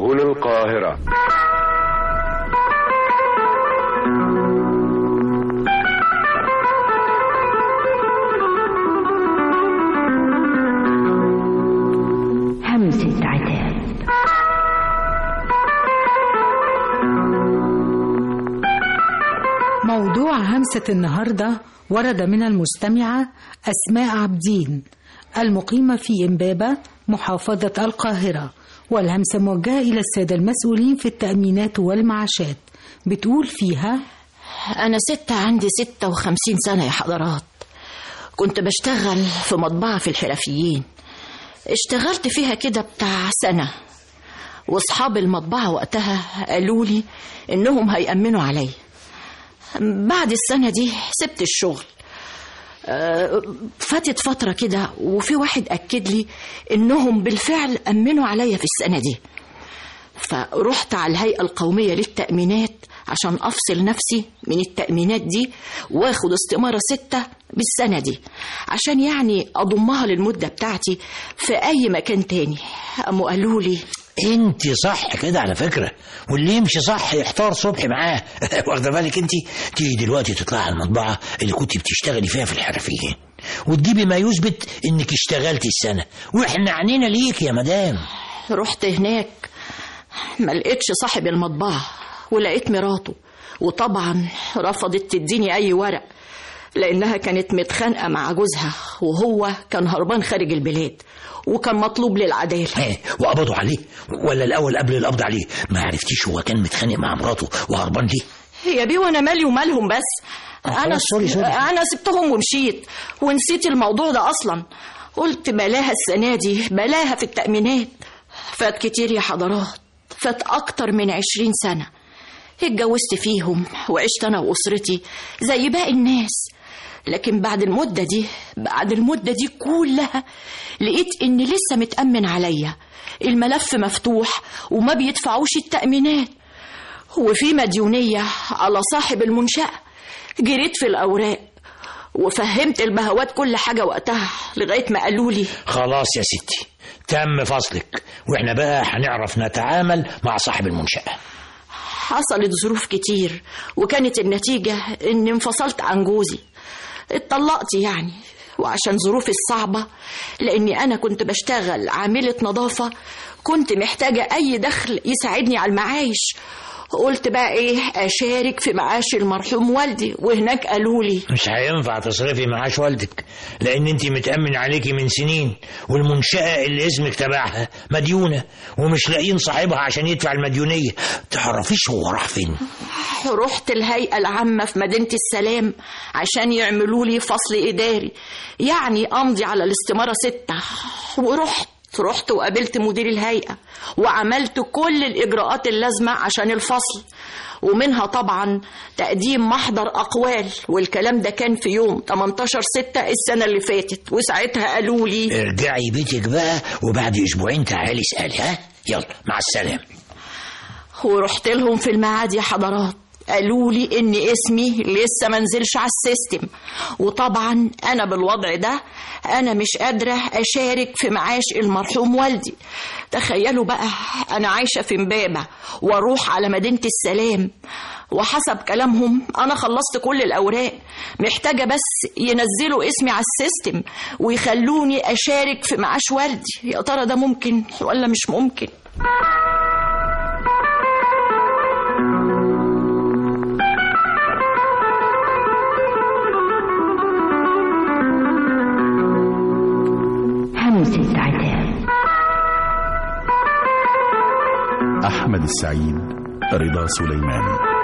سهول القاهرة همسة عتاب موضوع همسة النهاردة ورد من المستمعة أسماء عبدين المقيمة في إمبابة محافظة القاهرة والهمسة موجهة إلى السادة المسؤولين في التأمينات والمعاشات بتقول فيها أنا ست عندي ستة وخمسين سنة يا حضرات كنت بشتغل في مطبعة في الحرفيين اشتغلت فيها كده بتاع سنة واصحاب المطبعة وقتها قالوا لي انهم هيأمنوا عليا بعد السنة دي سبت الشغل آه، فاتت فترة كده وفي واحد أكد لي إنهم بالفعل أمنوا عليا في السنة دي فرحت على الهيئة القومية للتأمينات عشان أفصل نفسي من التأمينات دي واخد استمارة ستة بالسنة دي عشان يعني أضمها للمدة بتاعتي في أي مكان تاني قاموا قالوا لي انت صح كده على فكره واللي يمشي صح يحتار صبح معاه واخده بالك انت تيجي دلوقتي تطلعي على المطبعه اللي كنت بتشتغلي فيها في الحرفيين وتجيبي ما يثبت انك اشتغلتي السنه واحنا عنينا ليك يا مدام رحت هناك ما لقيتش صاحب المطبعة ولقيت مراته وطبعا رفضت تديني أي ورق لأنها كانت متخانقة مع جوزها وهو كان هربان خارج البلاد وكان مطلوب للعدالة ايه وقبضوا عليه ولا الاول قبل القبض عليه ما عرفتيش هو كان متخانق مع مراته وهربان ليه يا بيه وانا مالي ومالهم بس انا خلاص، سوري، سوري. انا سبتهم ومشيت ونسيت الموضوع ده اصلا قلت بلاها السنه دي بلاها في التامينات فات كتير يا حضرات فات اكتر من عشرين سنه اتجوزت فيهم وعشت انا واسرتي زي باقي الناس لكن بعد المده دي بعد المده دي كلها لقيت ان لسه متامن عليا الملف مفتوح وما بيدفعوش التامينات وفي مديونية على صاحب المنشأة جريت في الأوراق وفهمت البهوات كل حاجة وقتها لغاية ما قالوا لي خلاص يا ستي تم فصلك واحنا بقى هنعرف نتعامل مع صاحب المنشأة حصلت ظروف كتير وكانت النتيجة إني انفصلت عن جوزي اتطلقت يعني وعشان ظروفي الصعبة لأني أنا كنت بشتغل عاملة نظافة كنت محتاجة أي دخل يساعدني على المعايش قلت بقى إيه أشارك في معاش المرحوم والدي وهناك قالوا لي مش هينفع تصرفي معاش والدك لان انت متأمن عليكي من سنين والمنشأة اللي اسمك تبعها مديونة ومش لاقيين صاحبها عشان يدفع المديونية تعرفيش هو راح فين رحت الهيئة العامة في مدينة السلام عشان يعملوا لي فصل إداري يعني أمضي على الاستمارة ستة ورحت رحت وقابلت مدير الهيئة وعملت كل الإجراءات اللازمة عشان الفصل ومنها طبعا تقديم محضر أقوال والكلام ده كان في يوم 18 ستة السنة اللي فاتت وساعتها قالوا لي ارجعي بيتك بقى وبعد اسبوعين تعالي اسألي ها يلا مع السلامة ورحت لهم في الميعاد يا حضرات قالوا لي ان اسمي لسه ما نزلش على السيستم وطبعا انا بالوضع ده انا مش قادره اشارك في معاش المرحوم والدي تخيلوا بقى انا عايشه في امبابه واروح على مدينه السلام وحسب كلامهم انا خلصت كل الاوراق محتاجه بس ينزلوا اسمي على السيستم ويخلوني اشارك في معاش والدي يا ترى ده ممكن ولا مش ممكن همسة عتاب أحمد السعيد رضا سليمان